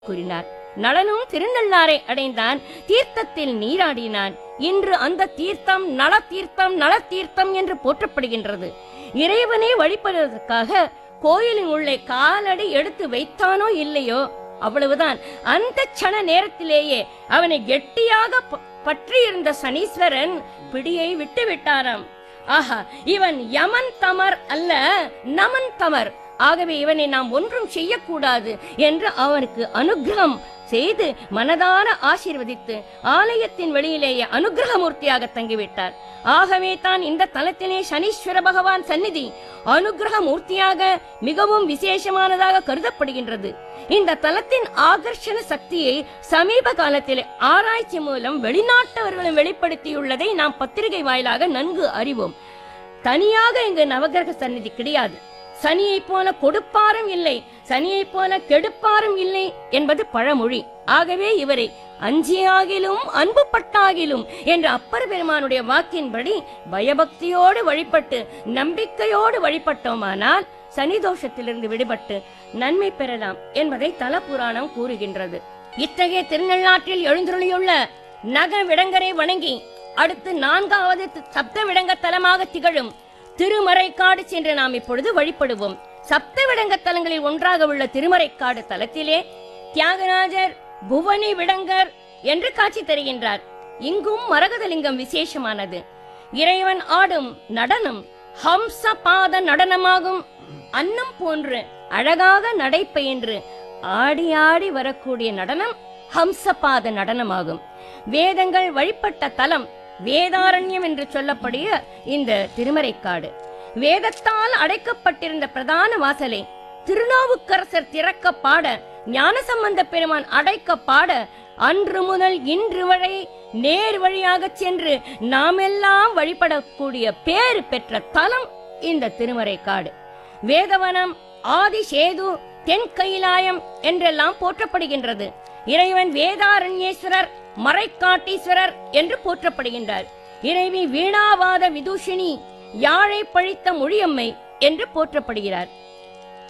கூறினார் நளனும் திருநள்ளாரை அடைந்தான் தீர்த்தத்தில் நீராடினான் இன்று அந்த தீர்த்தம் நல தீர்த்தம் நல தீர்த்தம் என்று போற்றப்படுகின்றது இறைவனை வழிபடுவதற்காக கோயிலின் உள்ளே காலடி எடுத்து வைத்தானோ இல்லையோ அவ்வளவுதான் அந்த க்ஷண நேரத்திலேயே அவனை கெட்டியாக ப- பற்றியிருந்த சனீஸ்வரன் பிடியை விட்டு விட்டாராம் ஆஹா இவன் யமன் தமர் அல்ல நமன் தமர் ஆகவே இவனை நாம் ஒன்றும் செய்யக்கூடாது என்று அவனுக்கு அனுகிரகம் செய்து மனதார ஆசீர்வதித்து ஆலயத்தின் வெளியிலேயே அனுகிரகமூர்த்தியாக தங்கிவிட்டார் ஆகவே தான் இந்த தலத்திலே சனீஸ்வர பகவான் சந்நிதி அனுகிரக மூர்த்தியாக மிகவும் விசேஷமானதாக கருதப்படுகின்றது இந்த தலத்தின் ஆகர்ஷண சக்தியை சமீப காலத்தில் ஆராய்ச்சி மூலம் வெளிநாட்டவர்களும் வெளிப்படுத்தியுள்ளதை நாம் பத்திரிகை வாயிலாக நன்கு அறிவோம் தனியாக இங்கு நவகிரக சந்நிதி கிடையாது சனியைப் போல கொடுப்பாரும் இல்லை சனியைப் போல கெடுப்பாரும் இல்லை என்பது பழமொழி ஆகவே இவரை அஞ்சியாகிலும் அன்பு பட்டாகிலும் என்ற அப்பர் பெருமானுடைய வாக்கின்படி பயபக்தியோடு வழிபட்டு நம்பிக்கையோடு வழிபட்டோமானால் சனி தோஷத்திலிருந்து விடுபட்டு நன்மை பெறலாம் என்பதை தல புராணம் கூறுகின்றது இத்தகைய திருநள்ளாற்றில் எழுந்துருளியுள்ள நக விடங்கரை வணங்கி அடுத்து நான்காவது தி- சப்த விடங்க தலமாக திகழும் திருமறைக்காடு சென்று நாம் இப்பொழுது வழிபடுவோம் சப்த விடங்க தலங்களில் ஒன்றாக உள்ள திருமறைக்காடு தலத்திலே தியாகராஜர் புவனி விடங்கர் என்று காட்சி தருகின்றார் இங்கும் மரகதலிங்கம் விசேஷமானது இறைவன் ஆடும் நடனம் ஹம்ச பாத நடனமாகும் அன்னம் போன்று அழகாக நடைபயின்று ஆடி ஆடி வரக்கூடிய நடனம் ஹம்சபாத நடனமாகும் வேதங்கள் வழிபட்ட தலம் வேதாரண்யம் என்று சொல்லக்கூடிய இந்த திருமறைக்காடு வேதத்தால் அடைக்கப்பட்டிருந்த பிரதான வாசலை திருநாவுக்கரசர் திறக்க பாட ஞானசம்பந்த பெருமான் அடைக்க பாட அன்று முதல் இன்று வரை நேர் வழியாக சென்று நாமெல்லாம் வழிபடக்கூடிய பேறு பெற்ற தலம் இந்த திருமறைக்காடு வேதவனம் ஆதிசேது தென் கைலாயம் என்றெல்லாம் போற்றப்படுகின்றது இறைவன் வேதாரண்யேஸ்வரர் மறைக்காட்டீஸ்வரர் என்று போற்றப்படுகின்றார் இறைவி வீணாவாத விதூஷினி யாழை பழித்த மொழியம்மை என்று போற்றப்படுகிறார்